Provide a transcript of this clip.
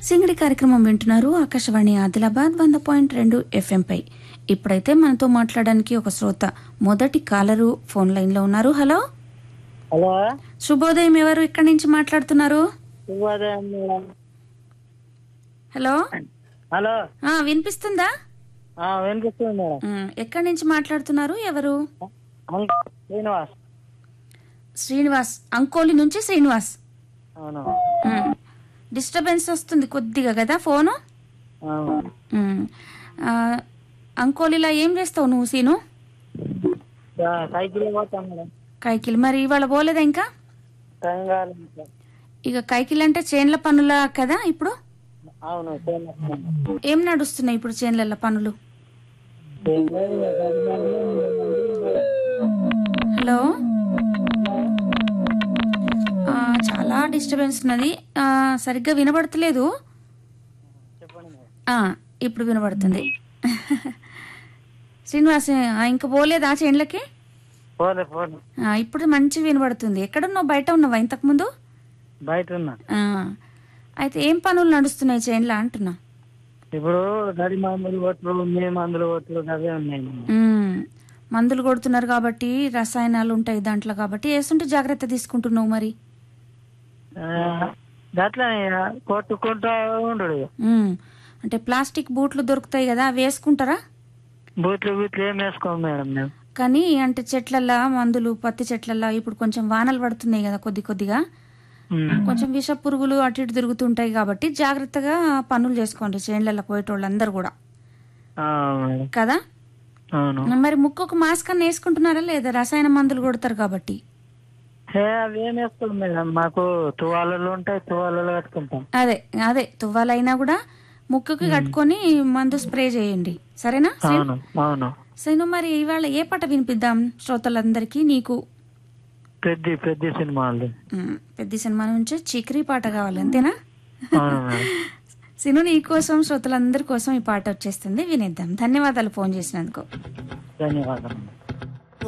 సింగడి కార్యక్రమం వింటున్నారు ఆకాశవాణి ఆదిలాబాద్ వంద పాయింట్ రెండు ఎఫ్ఎంపై ఇప్పుడైతే మనతో మాట్లాడడానికి ఒక శ్రోత మొదటి కాలరు ఫోన్ లైన్ లో ఉన్నారు హలో హలో శుభోదయం ఎవరు ఎక్కడి నుంచి మాట్లాడుతున్నారు శుభోదయం మేడం హలో హలో ఆ, వినిపిస్తుందా ఆ, వినిపిస్తుంది మేడం ఉమ్, ఎక్కడి నుంచి మాట్లాడుతున్నారు ఎవరు అంక- శ్రీనివాస్ శ్రీనివాస్ అంకోలి నుంచి శ్రీనివాస్ అవును ఉమ్, డిస్టర్బెన్స్ వస్తుంది కొద్దిగా కదా ఫోను అవును ఉమ్, ఆ, అంకోలిలా ఏం చేస్తావు నువ్వు సీను ఆ, సైకిల్ పోతాం మేడం కైకిల్ మరి ఇవాళ పోలేదా ఇంకా టైం కాలేదు ఇంకా. ఇక కైకిల్ అంటే చేన్ల పనుల కదా ఇప్పుడు అవును చేయను. ఏం నడుస్తున్నాయి ఇప్పుడు చేన్ల పనులు ఏం లేదు, పది మంది, మూడు మంది. హలో ఆ, చాలా డిస్టర్బెన్స్ ఉన్నది ఆ, సరిగ్గా వినబడతలేదు చెప్పండి మేడం ఆ, ఇప్పుడు వినబడుతుంది శ్రీనివాస్ ఆ, ఇంకా పోలేదా చేన్లకి పోలే పోలే ఆ, ఇప్పుడు మంచి వినబడుతుంది ఎక్కడున్నావు బయట ఉన్నావా ఇంతకుముందు బయట ఉన్నా ఆ, అయితే ఏం పనులు నడుస్తున్నాయి చేన్ల అంటున్నా ఇప్పుడు గడి మందులు కొట్టుడు మీ మందులు కొట్టుడు అవే ఉన్నాయి మేడం. ఉమ్, మందులు కొడుతున్నారు కాబట్టి రసాయనాలు ఉంటాయి దాంట్లో కాబట్టి వేస్తుంటే జాగ్రత్త తీసుకుంటున్నావు మరి ఆ, గట్లనే ఇక కొట్టుకుంటూ ఉండు ఇక. ఉమ్, అంటే ప్లాస్టిక్ బూట్లు దొరుకుతాయి కదా అవి వేసుకుంటారా బూట్లు బూట్లు ఏం వేసుకోము మేడం మేము కానీ అంటే చెట్లల్లా మందులు పత్తి చెట్లల్లా ఇప్పుడు కొంచెం వానలు పడుతున్నాయి కదా కొద్ది కొద్దిగా ఉమ్. కొంచెం విష పురుగులు అటు ఇటు తిరుగుతుంటాయి కాబట్టి జాగ్రత్తగా పనులు చేసుకోండి చేన్లలో పోయేటోళ్ళందరూ కూడా ఆ, మేడం కదా అవును మరి ముక్కుకు మాస్క్ అన్న వేసుకుంటున్నారా లేదా రసాయన మందులు కొడతారు కాబట్టి హే అవి ఏం వేసుకోం మేడం మాకు తువాలలు ఉంటాయి తువాలలో కట్టుకుంటాం అదే అదే తువ్వాలైనా కూడా ముక్కుకి కట్టుకొని మందు స్ప్రే చేయండి సరేనా అవును అవును సీను మరి ఇవాళ ఏ పాట వినిపిద్దాం శ్రోతలందరికీ నీకు పెద్ద పెద్ద సినిమాలు ఉమ్, పెద్ద సినిమా నుంచి చిక్రీ పాట కావాలి అంతేనా అవును మేడం సిను నీ కోసం శ్రోతలందరి కోసం ఈ పాట వచ్చేస్తుంది వినేద్దాం ధన్యవాదాలు ఫోన్ చేసినందుకు ధన్యవాదాలు